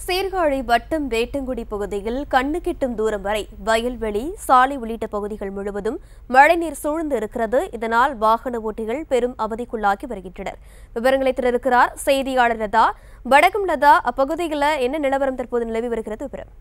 சீர்காழி வட்டம் வேட்டங்குடி பகுதியில் கண்ணு கெட்டும் தூரம் வரை வயல்வெளி சாலை உள்ளிட்ட பகுதிகள் முழுவதும் மழைநீர் சூழ்ந்து இருக்கிறது இதனால் வாகன ஓட்டிகள் பெரும் அவதிக்குள்ளாகி வருகின்றனர் விவரங்களை திறக்கிறார் செய்தியாளர் லதா வடக்கும் லதா அப்பகுதியில் என்ன நிலவரம் தற்போது நிலவி வருகிறது விவரம்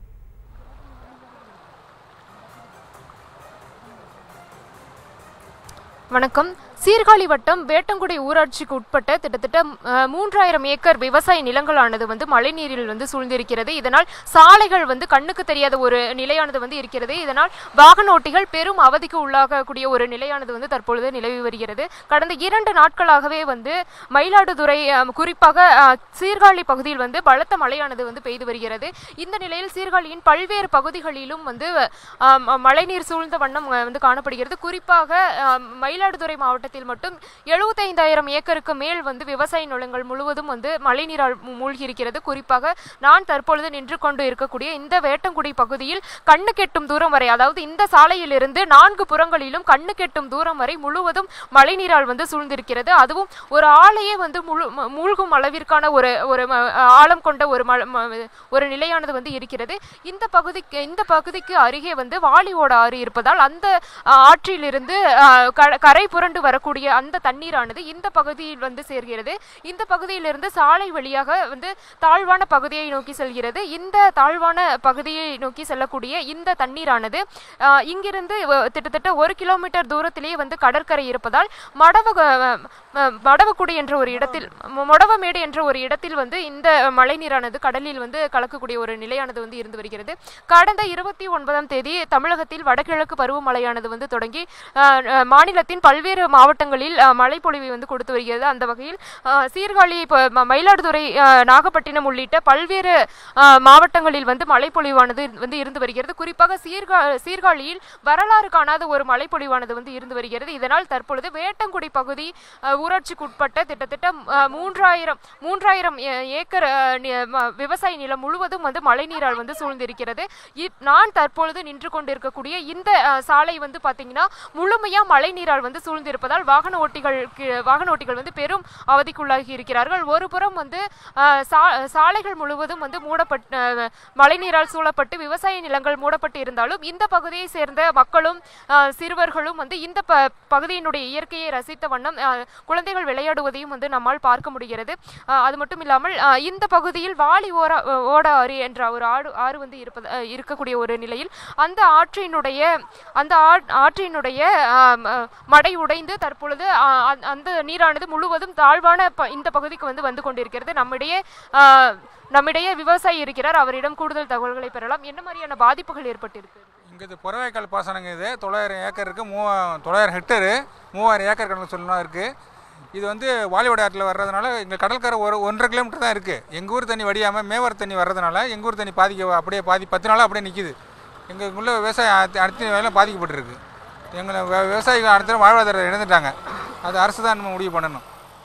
வணக்கம் சீர்காழி வட்டம் வேட்டங்குடி ஊராட்சிக்கு உட்பட்ட கிட்டத்தட்ட அஹ், மூன்றாயிரம் ஏக்கர் விவசாய நிலங்களானது வந்து மழைநீரில் வந்து சூழ்ந்திருக்கிறது இதனால் சாலைகள் வந்து கண்ணுக்கு தெரியாத ஒரு நிலையானது வந்து இருக்கிறது இதனால் வாகன ஓட்டிகள் பெரும் அவதிக்கு உள்ளாகக்கூடிய ஒரு நிலையானது வந்து தற்பொழுது நிலவி வருகிறது கடந்த இரண்டு நாட்களாகவே வந்து மயிலாடுதுறை அஹ், குறிப்பாக அஹ், சீர்காழி பகுதியில் வந்து பலத்த மழையானது வந்து பெய்து வருகிறது இந்த நிலையில் சீர்காழியின் பல்வேறு பகுதிகளிலும் வந்து அஹ், ம- மழைநீர் சூழ்ந்த வண்ணம் அஹ், வந்து காணப்படுகிறது குறிப்பாக அஹ், மயிலாடுதுறை மாவட்டத்தில் மட்டும் எழுபத்தைந்தாயிரம் ஏக்கருக்கு மேல் வந்து விவசாய நிலங்கள் முழுவதும் வந்து மழைநீரால் மூ- மூழ்கி இருக்கிறது குறிப்பாக நான் தற்பொழுது நின்று கொண்டு இருக்கக்கூடிய இந்த வேட்டங்குடி பகுதியில் கண்ணு கெட்டும் தூரம் வரை அதாவது இந்த சாலையிலிருந்து நான்கு புறங்களிலும் கண்ணு கெட்டும் தூரம் வரை முழுவதும் மழைநீரால் வந்து சூழ்ந்திருக்கிறது அதுவும் ஒரு ஆலையே வந்து முழு ம- மூழ்கும் அளவிற்கான ஒரு ஒரு ம- ஆழம் கொண்ட ஒரு ம- ம- ஒரு நிலையானது வந்து இருக்கிறது இந்த பகுதிக்கு இந்த பகுதிக்கு அருகே வந்து வாலியோட ஆறு இருப்பதால் அந்த அஹ், ஆற்றிலிருந்து அஹ், க- கரை புரண்டு வரக்கூடிய அந்த தண்ணீரானது இந்த பகுதியில் வந்து சேர்கிறது இந்த பகுதியிலிருந்து சாலை வழியாக வந்து தாழ்வான பகுதியை நோக்கி செல்கிறது இந்த தாழ்வான பகுதியை நோக்கி செல்லக்கூடிய இந்த தண்ணீரானது அஹ், இங்கிருந்து வ- கிட்டத்தட்ட ஒரு கிலோமீட்டர் தூரத்திலேயே வந்து கடற்கரை இருப்பதால் மடவ அஹ், மடவக்குடி என்ற ஒரு இடத்தில் மொ- மொடவமேடு என்ற ஒரு இடத்தில் வந்து இந்த மழைநீரானது கடலில் வந்து கலக்கக்கூடிய ஒரு நிலையானது வந்து இருந்து வருகிறது கடந்த இருபத்தி ஒன்பதாம் தேதி தமிழகத்தில் வடகிழக்கு பருவமழையானது வந்து தொடங்கி அஹ், அஹ், மாநிலத்தின் பல்வேறு மாவட்டங்களில் அஹ், மழைப்பொழிவை வந்து கொடுத்து வருகிறது அந்த வகையில் அஹ், சீர்காழி இப்போ ம- மயிலாடுதுறை அஹ், நாகப்பட்டினம் உள்ளிட்ட பல்வேறு அஹ், மாவட்டங்களில் வந்து மழைப்பொழிவானது வந்து இருந்து வருகிறது குறிப்பாக சீர்கா சீர்காழியில் வரலாறு காணாத ஒரு மழைப்பொழிவானது வந்து இருந்து வருகிறது இதனால் தற்பொழுது வேட்டங்குடி பகுதி அஹ், ஊராட்சிக்கு உட்பட்ட கிட்டத்தட்ட அஹ், மூன்றாயிரம் மூன்றாயிரம் ஏ- ஏக்கர் அஹ், நி- ம- விவசாய நிலம் முழுவதும் வந்து மழைநீரால் வந்து சூழ்ந்திருக்கிறது இப்- நான் தற்பொழுது நின்று கொண்டிருக்கக்கூடிய இந்த அஹ், சாலை வந்து பாத்தீங்கன்னா முழுமையா மழைநீரால் வந்து சூழ்ந்திருப்பதால் வாகன ஓட்டிகளுக்கு வாகன ஓட்டிகள் வந்து பெரும் அவதிக்குள்ளாகி இருக்கிறார்கள் ஒரு புறம் வந்து அஹ், சா- சாலைகள் முழுவதும் வந்து மூடப்பட்டு அஹ், மழைநீரால் சூழப்பட்டு விவசாய நிலங்கள் மூடப்பட்டு இருந்தாலும் இந்த பகுதியை சேர்ந்த மக்களும் அஹ், சிறுவர்களும் வந்து இந்த ப பகுதியினுடைய இயற்கையை ரசித்த வண்ணம் அஹ், குழந்தைகள் விளையாடுவதையும் வந்து நம்மால் பார்க்க முடிகிறது அஹ், அது மட்டும் இல்லாமல் அஹ், இந்த பகுதியில் வாலி ஓர ஓட ஆறு என்ற ஒரு ஆறு ஆறு வந்து இருப்பது அஹ், இருக்கக்கூடிய ஒரு நிலையில் அந்த ஆற்றினுடைய அந்த ஆற்- ஆற்றினுடைய ஆம், அஹ், மடை உடைந்து தற்பொழுது அஹ், அந்த- அந்த நீரானது முழுவதும் தாழ்வான ப- இந்த பகுதிக்கு வந்து வந்து கொண்டிருக்கிறது நம்மிடையே அஹ், நம்மிடையே விவசாயி இருக்கிறார் அவரிடம் கூடுதல் தகவல்களை பெறலாம் என்ன மாதிரியான பாதிப்புகள் ஏற்பட்டிருக்கு இங்கே இது புறவைக்கால் பாசனங்க இது தொள்ளாயிரம் ஏக்கர் இருக்குது மூவா தொள்ளாயிரம் ஹெக்டரு மூவாயிரம் ஏக்கர் கணக்கு சொல்லலாம் இருக்குது இது வந்து வாலிவாடி ஆற்றில் வர்றதுனால இங்கே கடற்கரை ஒரு ஒன்றரை கிலோமீட்டர் தான் இருக்குது எங்கள் ஊர் தண்ணி வடியாமல் மேவர் தண்ணி வர்றதுனால எங்கள் ஊர் தண்ணி பாதிக்க அப்படியே பாதி பத்து நாளாக அப்படியே நிற்கிது எங்களுக்குள்ள விவசாயம் அனைத்து- அனைத்து வேலையும் பாதிக்கப்பட்டிருக்கு எங்களை விவ- விவசாயிகள் அடுத்த வாழ்வாதாரம் இழந்துட்டாங்க அது அரசு தான் நம்ம முடிவு பண்ணணும்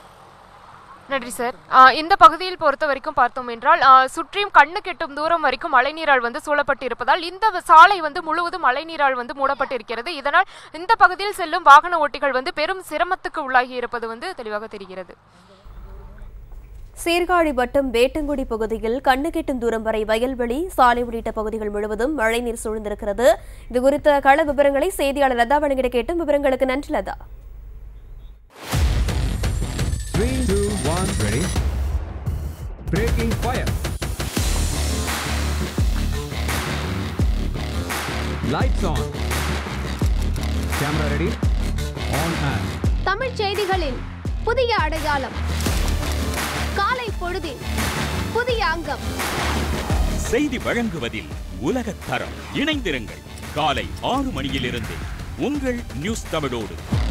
நன்றி சார் ஆஹ் இந்த பகுதியில் பொறுத்த வரைக்கும் பார்த்தோம் என்றால் ஆஹ் சுற்றியும் கண்ணு கெட்டும் தூரம் வரைக்கும் மழைநீரால் வந்து சூழப்பட்டு இருப்பதால் இந்த வ- சாலை வந்து முழுவதும் மழைநீரால் வந்து மூடப்பட்டு இருக்கிறது இதனால் இந்த பகுதியில் செல்லும் வாகன ஓட்டிகள் வந்து பெரும் சிரமத்துக்கு உள்ளாகி இருப்பது வந்து தெளிவாக தெரிகிறது சீர்காழி வட்டம் வேட்டங்குடி பகுதியில் கண்ணு கெட்டும் தூரம் வரை வயல்வெளி சாலை உள்ளிட்ட பகுதிகள் முழுவதும் மழைநீர் சூழ்ந்திருக்கிறது இது குறித்த கள விவரங்களை செய்தியாளர் லதா வழங்கிட கேட்டும் விவரங்களுக்கு நன்றி Latha Three, two, one, ready. Breaking fire. Lights on. Camera ready. On and. தமிழ்ச் செய்திகளின் புதிய அடையாளம் காலை பொழுதின் புதிய அங்கம் செய்தி வழங்குவதில் உலகத் தரம் இணைந்திருங்கள் காலை ஆறு மணியிலிருந்து உங்கள் நியூஸ் தமிழோடு